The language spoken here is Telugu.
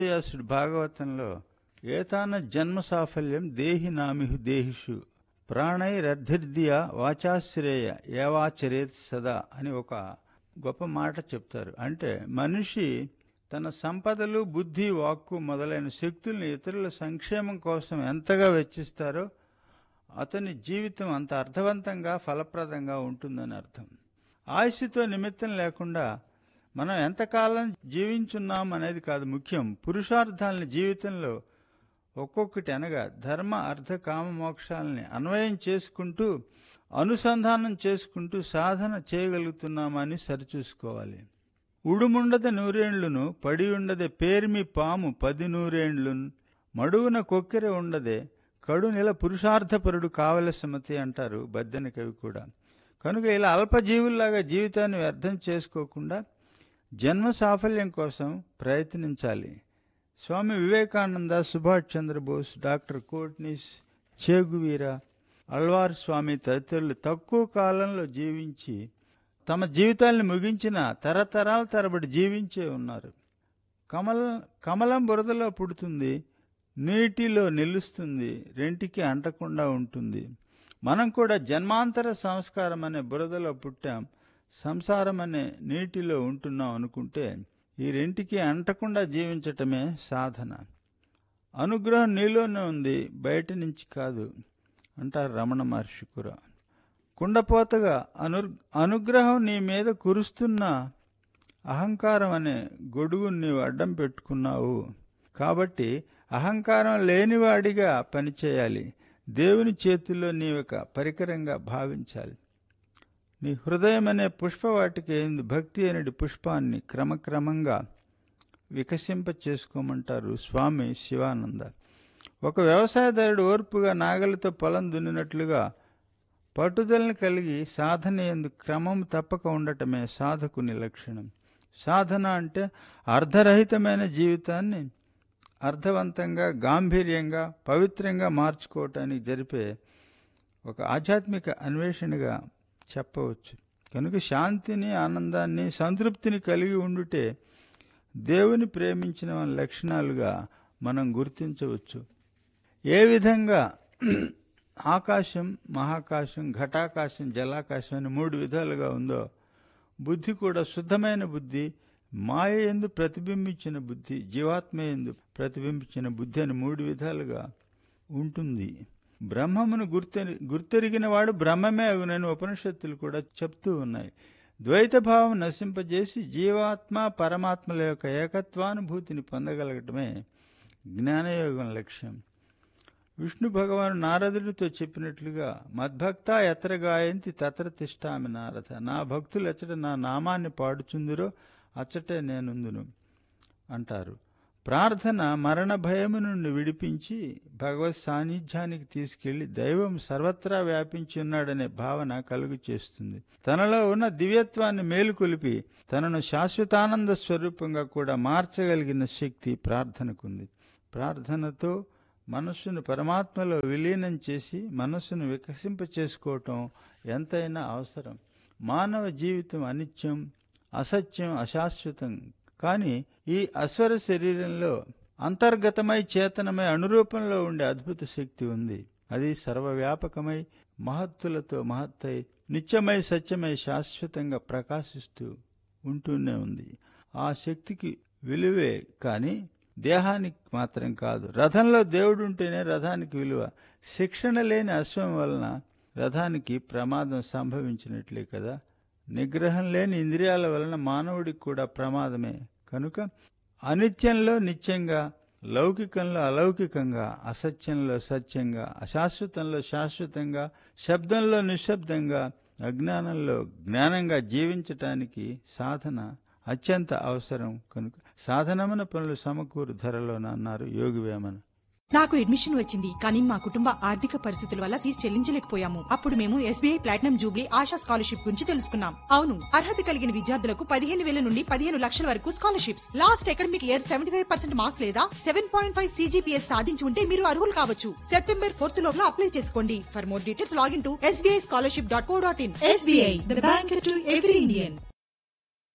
వ్యాసుడు భాగవతంలో ఏతాన జన్మ సాఫల్యం దేహి నామిహు దేహిషు ప్రాణైరర్ధిర్దియ వాచాశ్రేయ ఏవాచరేత్ సదా అని ఒక గొప్ప మాట చెప్తారు అంటే మనిషి తన సంపదలు బుద్ధి వాక్కు మొదలైన శక్తుల్ని ఇతరుల సంక్షేమం కోసం ఎంతగా వెచ్చిస్తారో అతని జీవితం అంత అర్థవంతంగా ఫలప్రదంగా ఉంటుందని అర్థం ఆయుష్తో నిమిత్తం లేకుండా మనం ఎంతకాలం జీవించున్నాం అనేది కాదు ముఖ్యం పురుషార్థాలని జీవితంలో ఒక్కొక్కటి అనగా ధర్మ అర్థ కామ మోక్షాలని అన్వయం చేసుకుంటూ అనుసంధానం చేసుకుంటూ సాధన చేయగలుగుతున్నామని సరిచూసుకోవాలి ఉడుముండద నూరేండ్లును పడి ఉండదే పేర్మి పాము పది నూరేండ్లు మడుగున కొక్కెర ఉండదే కడు నెల పురుషార్థపరుడు కావలసిమతి అంటారు బద్దెన కవి కూడా కనుక ఇలా అల్పజీవుల్లాగా జీవితాన్ని వ్యర్థం చేసుకోకుండా జన్మ సాఫల్యం కోసం ప్రయత్నించాలి స్వామి వివేకానంద సుభాష్ చంద్రబోస్ డాక్టర్ కోట్నిస్ చేగువీర అల్వార్ స్వామి తదితరులు తక్కువ కాలంలో జీవించి తమ జీవితాన్ని ముగించిన తరతరాల తరబడి జీవించే ఉన్నారు కమల కమలం బురదలో పుడుతుంది నీటిలో నిలుస్తుంది రెంటికి అంటకుండా ఉంటుంది మనం కూడా జన్మాంతర సంస్కారం అనే బురదలో పుట్టాం సంసారం అనే నీటిలో ఉంటున్నాం అనుకుంటే ఈ రెంటికి అంటకుండా జీవించటమే సాధన అనుగ్రహం నీలోనే ఉంది బయట నుంచి కాదు అంటారు రమణ మహర్షి కూడా కుండపోతగా అను అనుగ్రహం నీ మీద కురుస్తున్న అహంకారం అనే గొడుగును నీవు అడ్డం పెట్టుకున్నావు కాబట్టి అహంకారం లేనివాడిగా పనిచేయాలి దేవుని చేతుల్లో నీ ఒక పరికరంగా భావించాలి నీ హృదయం అనే పుష్పవాటికి ఏంది భక్తి అనేది పుష్పాన్ని క్రమక్రమంగా వికసింప చేసుకోమంటారు స్వామి శివానంద ఒక వ్యవసాయదారుడు ఓర్పుగా నాగలితో పొలం దున్నినట్లుగా పట్టుదలను కలిగి సాధన ఎందు క్రమం తప్పక ఉండటమే సాధకుని లక్షణం సాధన అంటే అర్ధరహితమైన జీవితాన్ని అర్థవంతంగా గాంభీర్యంగా పవిత్రంగా మార్చుకోవటానికి జరిపే ఒక ఆధ్యాత్మిక అన్వేషణగా చెప్పవచ్చు కనుక శాంతిని ఆనందాన్ని సంతృప్తిని కలిగి ఉండుటే దేవుని ప్రేమించిన లక్షణాలుగా మనం గుర్తించవచ్చు ఏ విధంగా ఆకాశం మహాకాశం ఘటాకాశం జలాకాశం అని మూడు విధాలుగా ఉందో బుద్ధి కూడా శుద్ధమైన బుద్ధి మాయ ఎందు ప్రతిబింబించిన బుద్ధి జీవాత్మ ఎందు ప్రతిబింబించిన బుద్ధి అని మూడు విధాలుగా ఉంటుంది బ్రహ్మమును గుర్తెరి గుర్తెరిగిన వాడు బ్రహ్మమే అగునని ఉపనిషత్తులు కూడా చెప్తూ ఉన్నాయి ద్వైత భావం నశింపజేసి జీవాత్మ పరమాత్మల యొక్క ఏకత్వానుభూతిని పొందగలగటమే జ్ఞానయోగం లక్ష్యం విష్ణు భగవాను నారదుడితో చెప్పినట్లుగా మద్భక్త ఎత్ర గాయంతి తత్ర తిష్టామి నారద నా భక్తులు ఎచ్చట నా నామాన్ని పాడుచుందిరో అచ్చటే నేనుందును అంటారు ప్రార్థన మరణ భయము నుండి విడిపించి భగవత్ సాన్నిధ్యానికి తీసుకెళ్లి దైవం సర్వత్రా వ్యాపించి ఉన్నాడనే భావన కలుగు చేస్తుంది తనలో ఉన్న దివ్యత్వాన్ని మేలుకొలిపి తనను శాశ్వతానంద స్వరూపంగా కూడా మార్చగలిగిన శక్తి ప్రార్థనకుంది ప్రార్థనతో మనస్సును పరమాత్మలో విలీనం చేసి మనస్సును వికసింప చేసుకోవటం ఎంతైనా అవసరం మానవ జీవితం అనిత్యం అసత్యం అశాశ్వతం కానీ ఈ అశ్వర శరీరంలో అంతర్గతమై చేతనమై అనురూపంలో ఉండే అద్భుత శక్తి ఉంది అది సర్వవ్యాపకమై మహత్తులతో మహత్తై నిత్యమై సత్యమై శాశ్వతంగా ప్రకాశిస్తూ ఉంటూనే ఉంది ఆ శక్తికి విలువే కానీ దేహానికి మాత్రం కాదు రథంలో దేవుడు ఉంటేనే రథానికి విలువ శిక్షణ లేని అశ్వం వలన రథానికి ప్రమాదం సంభవించినట్లే కదా నిగ్రహం లేని ఇంద్రియాల వలన మానవుడికి కూడా ప్రమాదమే కనుక అనిత్యంలో నిత్యంగా లౌకికంలో అలౌకికంగా అసత్యంలో సత్యంగా అశాశ్వతంలో శాశ్వతంగా శబ్దంలో నిశ్శబ్దంగా అజ్ఞానంలో జ్ఞానంగా జీవించటానికి సాధన అత్యంత అవసరం కనుక సాధనమైన పనులు సమకూరు ధరలోన అన్నారు యోగి వేమన నాకు అడ్మిషన్ వచ్చింది కానీ మా కుటుంబ ఆర్థిక పరిస్థితుల వల్ల ఫీజు చెల్లించలేకపోయాము అప్పుడు మేము SBI platinum jubilee Asha scholarship గురించి తెలుసుకున్నాం అవును అర్హత కలిగిన విద్యార్థులకు పదిహేను వేల నుండి పదిహేను లక్షల వరకు scholarships last academic year seventy five percent marks లేదా సెవెన్ పాయింట్ ఫైవ్ సీజీపీఎస్ సాధించి ఉంటే మీరు అర్హులు కావచ్చు సెప్టెంబర్ ఫోర్త్ లోపల అప్లై చేసుకోండి for more details login to SBI scholarship dot co dot in SBI the bank to every Indian